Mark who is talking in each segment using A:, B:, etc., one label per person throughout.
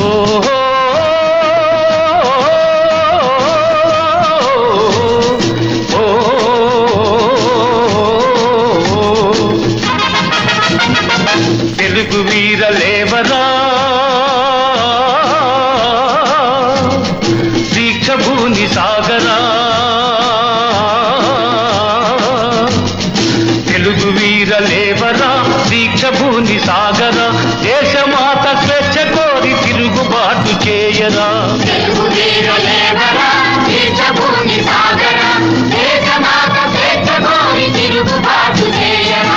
A: ఓహో తెలుగు వీరలేవరా దీక్ష భూని సాగరా తెలుగు వీరలేవరా దీక్ష భూని సాగరా దేశమాత స్వేచ్ఛ కోరి తిరుగుబాటు చేయరా
B: తెలుగు వీరులేవరా, దేశభూమి సాగరా, దేశమాత స్వేచ్ఛ కోరి తిరుగుబాటు చేయరా.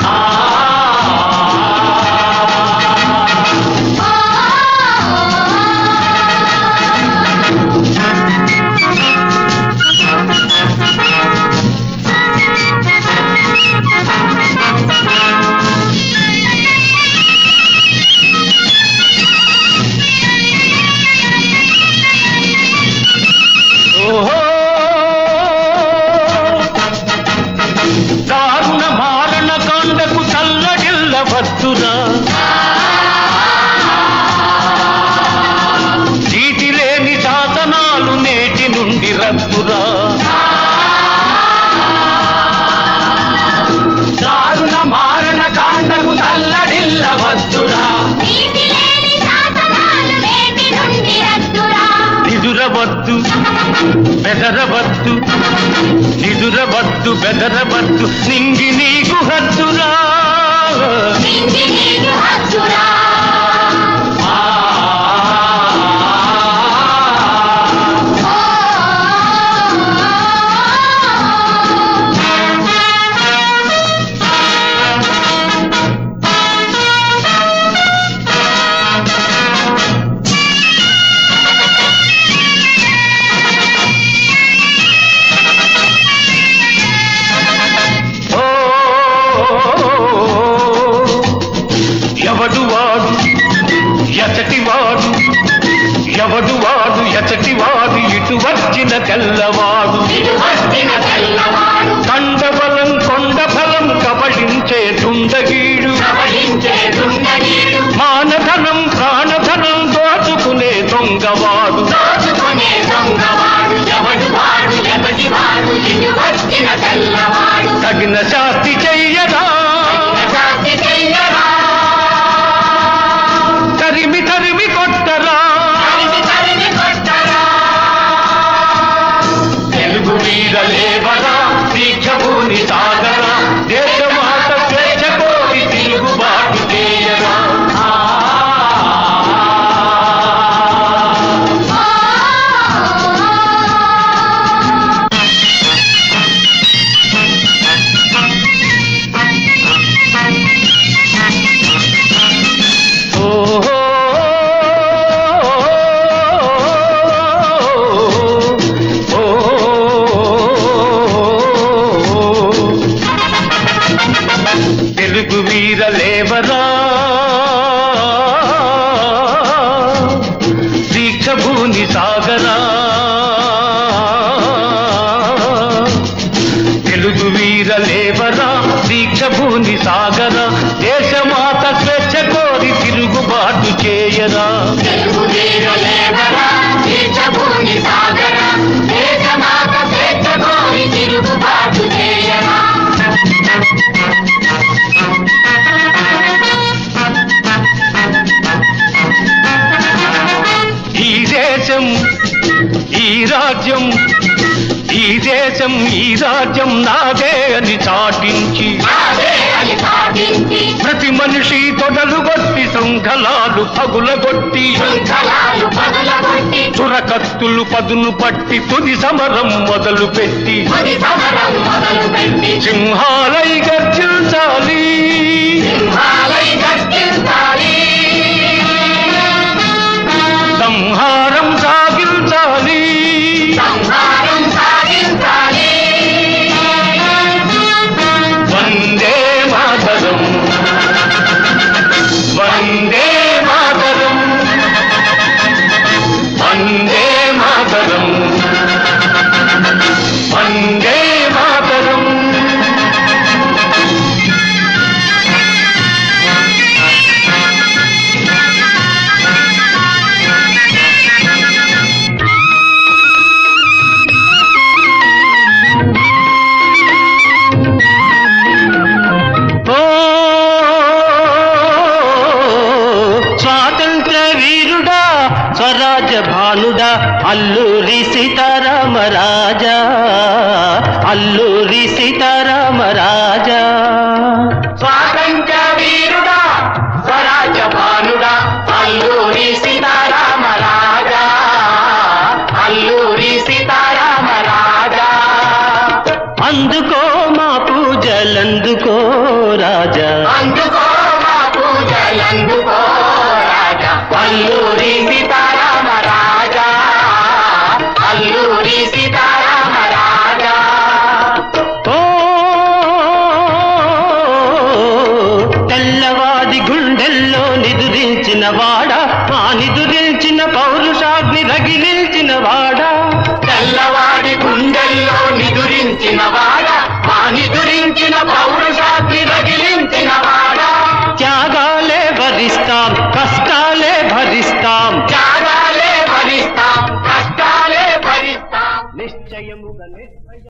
A: ఓహో దారుణ మారణ కాండకు చల్లడిల్ల వద్దురా చీటి లేని శాసనాలు నేటి నుండి రద్దురా దారుణ మారణ కాండకు చల్లడిల్ల వద్దురా
B: నీతి లేని శాసనాలు నేటి నుండి రద్దురా.
A: నిదురవద్దు బెదరవద్దు నిదురవద్దు బెదరవద్దు నింగి నీకు హద్దురా
B: నింగి నీకు హద్దురా.
A: ఓ ఎవడు వాడు ఎచటి వాడు ఎవడు వాడు ఎచటి వాడు ఇటు వచ్చిన తెల్లవాడు
B: ఇటు వచ్చిన తెల్లవాడు
A: కండబలం కొండ ఫలం కబళించే దుండగీడు
B: ప్రవహించే దుండనీడు
A: మానధనం ప్రాణధనం దోచుకునే దొంగవాడు
B: దోచుకునే దొంగవాడు ఎవడు వాడు ఎవడి వాడు ఇటు వచ్చిన తెల్లవాడు
A: తగిన శాస్తి చెయ్యరా
B: శాంతి చెయ్యరా
A: తరిమి తరిమి కొట్టరా
B: తరిమి తరిమి కొట్టరా
A: తెలుగు వీరలేవరా దీక్షభూని సాగరా దేశమాత స్వేచ్ఛ కోరి తిరుగుబాటు చేయరా ఓహో తెలుగు వీరలేవరా దీక్ష భూని సాగరా తెలుగు వీరలేవరా దీక్ష భూని సాగరా దేశమాత స్వేచ్ఛ కోరి తిరుగుబాటు చేయరా
B: తెలుగు వీరులేవరా, దేశభూమి సాగరా, దేశమాత స్వేచ్ఛ కోరి తిరుగుబాటు చేయరా.
A: ఈ దేశం ఈ రాజ్యం ఈ దేశం ఈ రాజ్యం నాదే అని చాటించి
B: నాదే అని సాధించి,
A: ప్రతి మనిషి తొడలు కొట్టి శృంఖలాలు పగులగొట్టి
B: శృంఖలాలు పగలగొట్టి,
A: చురకత్తులు పదును పట్టి తుది సమరం మొదలు పెట్టి
B: తుది సమరం మొదలుపెట్టి,
A: సింహాలై గర్జించాలి
B: సింహాలై గర్జించాలి.
A: సంహారం సాగించాలి
B: సంహారం సాగించాలి.
A: వందే మాతరం వందే మాతరం వందే మాతరం వందే మాతరం
C: స్వరాజ భానుడా అల్లూరి సీతారామ రాజా అల్లూరి సీతారామ రాజా
B: స్వాతంత్ర వీరుడా స్వరాజ్య భానుడా అల్లూరి సీతారామ రాజా అల్లూరి సీతారామ రాజా
C: అందుకో మా పూజలందుకో రాజా
B: అందుకో మా పూజలందుకో రాజా అల్లూరి సీతారామ రాజా అల్లూరి సీతారామ రాజా
C: ఓ తెల్లవాది గుండెల్లో నిదురించిన వాడా ఆ నిదురించిన పౌరుషాగ్ని రగిలించిన వాడా